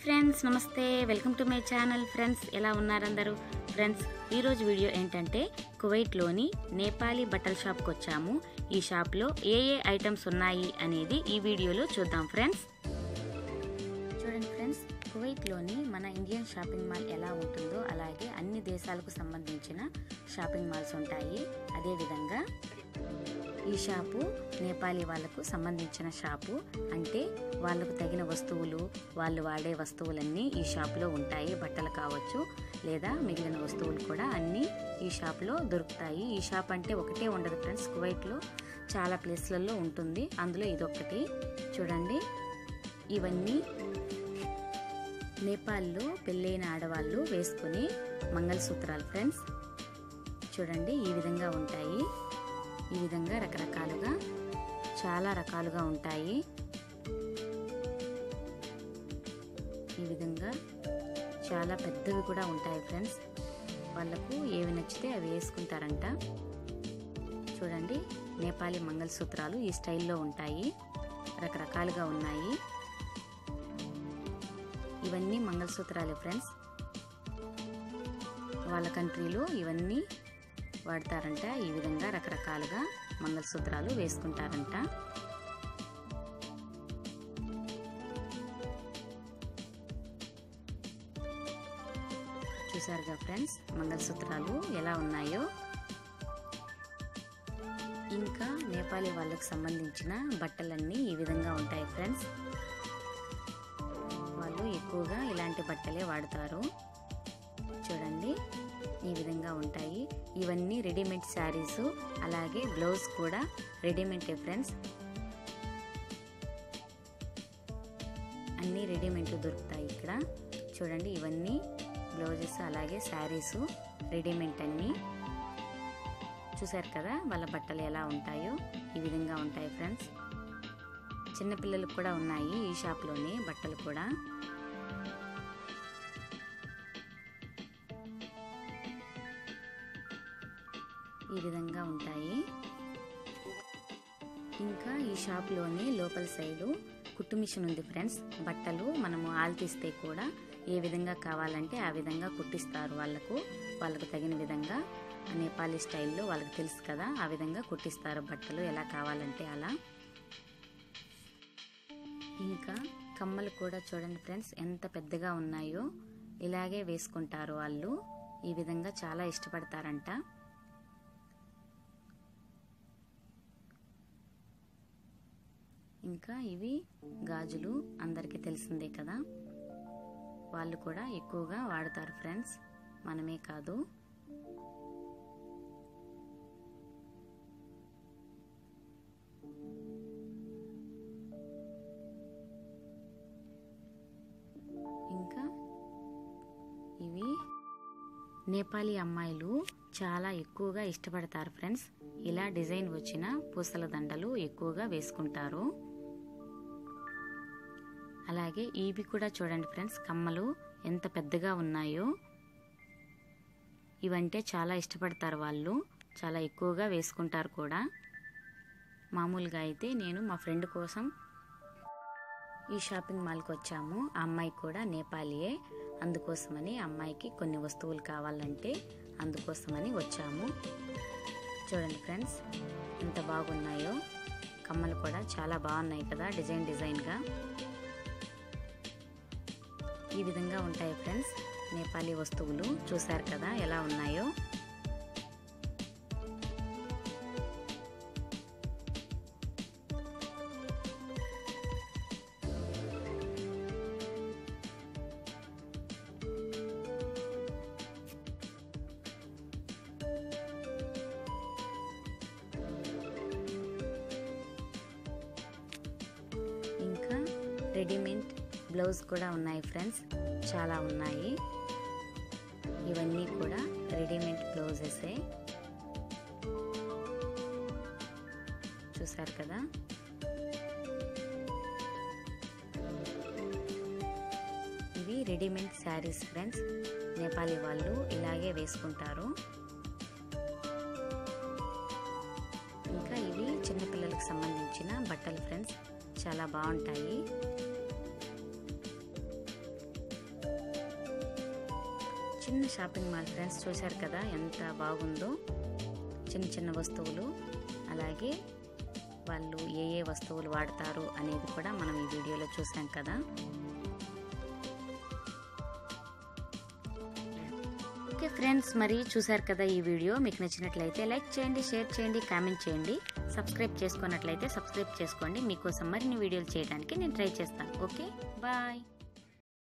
friends నమస్తే welcome to my channel friends ఎలా ఉన్నారు అందరూ ఫ్రెండ్స్ ఈరోజు వీడియో ఏంటంటే కువైట్లోని నేపాలీ బట్టల షాప్కి వచ్చాము ఈ షాప్లో ఏ ఏ ఐటమ్స్ ఉన్నాయి అనేది ఈ వీడియోలో చూద్దాం ఫ్రెండ్స్ చూడండి ఫ్రెండ్స్ కువైట్లోని మన ఇండియన్ షాపింగ్ మాల్ ఎలా ఉంటుందో అలాగే అన్ని దేశాలకు సంబంధించిన షాపింగ్ మాల్స్ ఉంటాయి అదేవిధంగా ఈ షాపు నేపాలీ వాళ్ళకు సంబంధించిన షాపు అంటే వాళ్ళకు తగిన వస్తువులు వాళ్ళు వాడే వస్తువులన్నీ ఈ షాపులో ఉంటాయి బట్టలు కావచ్చు లేదా మిగిలిన వస్తువులు కూడా అన్నీ ఈ షాప్లో దొరుకుతాయి ఈ షాప్ అంటే ఒకటే ఉండదు ఫ్రెండ్స్ కువైట్లో చాలా ప్లేస్లలో ఉంటుంది అందులో ఇదొక్కటి చూడండి ఇవన్నీ నేపాల్లో పెళ్ళైన ఆడవాళ్ళు వేసుకుని మంగళసూత్రాలు ఫ్రెండ్స్ చూడండి ఈ విధంగా ఉంటాయి ఈ విధంగా రకరకాలుగా చాలా రకాలుగా ఉంటాయి ఈ విధంగా చాలా పెద్దవి కూడా ఉంటాయి ఫ్రెండ్స్ వాళ్ళకు ఏవి నచ్చితే అవి వేసుకుంటారంట చూడండి నేపాలీ మంగళసూత్రాలు ఈ స్టైల్లో ఉంటాయి రకరకాలుగా ఉన్నాయి ఇవన్నీ మంగళసూత్రాలే ఫ్రెండ్స్ వాళ్ళ కంట్రీలో ఇవన్నీ వాడతారంట ఈ విధంగా రకరకాలుగా మంగళసూత్రాలు వేసుకుంటారంట చూసారుగా ఫ్రెండ్స్ మంగళసూత్రాలు ఎలా ఉన్నాయో ఇంకా నేపాలీ వాళ్ళకు సంబంధించిన బట్టలన్నీ ఈ విధంగా ఉంటాయి ఫ్రెండ్స్ వాళ్ళు ఎక్కువగా ఇలాంటి బట్టలే వాడతారు చూడండి ఈ విధంగా ఉంటాయి ఇవన్నీ రెడీమేడ్ శారీస్ అలాగే బ్లౌజ్ కూడా రెడీమేడ్ ఫ్రెండ్స్ అన్నీ రెడీమేడ్ దొరుకుతాయి ఇక్కడ చూడండి ఇవన్నీ బ్లౌజెస్ అలాగే శారీస్ రెడీమేడ్ అన్నీ చూసారు కదా వాళ్ళ బట్టలు ఎలా ఉంటాయో ఈ విధంగా ఉంటాయి ఫ్రెండ్స్ చిన్నపిల్లలకు కూడా ఉన్నాయి ఈ షాప్లోనే బట్టలు కూడా ఈ విధంగా ఉంటాయి ఇంకా ఈ షాప్లోని లోపల సైడు కుట్టు మిషన్ ఉంది ఫ్రెండ్స్ బట్టలు మనము ఆల్తీస్తే కూడా ఏ విధంగా కావాలంటే ఆ విధంగా కుట్టిస్తారు వాళ్ళకు వాళ్ళకు తగిన విధంగా నేపాలీ స్టైల్లో వాళ్ళకి తెలుసు కదా ఆ విధంగా కుట్టిస్తారు బట్టలు ఎలా కావాలంటే అలా ఇంకా కమ్మలు కూడా చూడండి ఫ్రెండ్స్ ఎంత పెద్దగా ఉన్నాయో ఇలాగే వేసుకుంటారు వాళ్ళు ఈ విధంగా చాలా ఇష్టపడతారంట ఇంకా ఇవి గాజులు అందరికీ తెలిసిందే కదా వాళ్ళు కూడా ఎక్కువగా వాడతారు ఫ్రెండ్స్ మనమే కాదు ఇంకా ఇవి నేపాలీ అమ్మాయిలు చాలా ఎక్కువగా ఇష్టపడతారు ఫ్రెండ్స్ ఇలా డిజైన్ వచ్చిన పూసల దండలు ఎక్కువగా వేసుకుంటారు అలాగే ఇవి కూడా చూడండి ఫ్రెండ్స్ కమ్మలు ఎంత పెద్దగా ఉన్నాయో ఇవంటే చాలా ఇష్టపడతారు వాళ్ళు చాలా ఎక్కువగా వేసుకుంటారు కూడా మామూలుగా అయితే నేను మా ఫ్రెండ్ కోసం ఈ షాపింగ్ మాల్కి వచ్చాము ఆ అమ్మాయి కూడా నేపాలియే అందుకోసమని అమ్మాయికి కొన్ని వస్తువులు కావాలంటే అందుకోసమని వచ్చాము చూడండి ఫ్రెండ్స్ ఎంత బాగున్నాయో కమ్మలు కూడా చాలా బాగున్నాయి కదా డిజైన్ డిజైన్గా ఈ విధంగా ఉంటాయి ఫ్రెండ్స్ నేపాలీ వస్తువులు చూశారు కదా ఎలా ఉన్నాయో ఇంకా రెడీమేడ్ బ్లౌజ్ కూడా ఉన్నాయి ఫ్రెండ్స్ చాలా ఉన్నాయి ఇవన్నీ కూడా రెడీమేడ్ బ్లౌజెసే చూసారు కదా ఇవి రెడీమేడ్ శారీస్ ఫ్రెండ్స్ నేపాలీ వాళ్ళు ఇలాగే వేసుకుంటారు ఇంకా ఇవి చిన్నపిల్లలకు సంబంధించిన బట్టలు ఫ్రెండ్స్ చాలా బాగుంటాయి చిన్న షాపింగ్ మాల్ ఫ్రెండ్స్ చూశారు కదా ఎంత బాగుందో చిన్న చిన్న వస్తువులు అలాగే వాళ్ళు ఏ ఏ వస్తువులు వాడతారు అనేది కూడా మనం ఈ వీడియోలో చూసాం కదా ఓకే ఫ్రెండ్స్ మరి చూసారు కదా ఈ వీడియో మీకు నచ్చినట్లయితే లైక్ చేయండి షేర్ చేయండి కామెంట్ చేయండి సబ్స్క్రైబ్ చేసుకున్నట్లయితే సబ్స్క్రైబ్ చేసుకోండి మీకోసం మరిన్ని వీడియోలు చేయడానికి నేను ట్రై చేస్తాను ఓకే బాయ్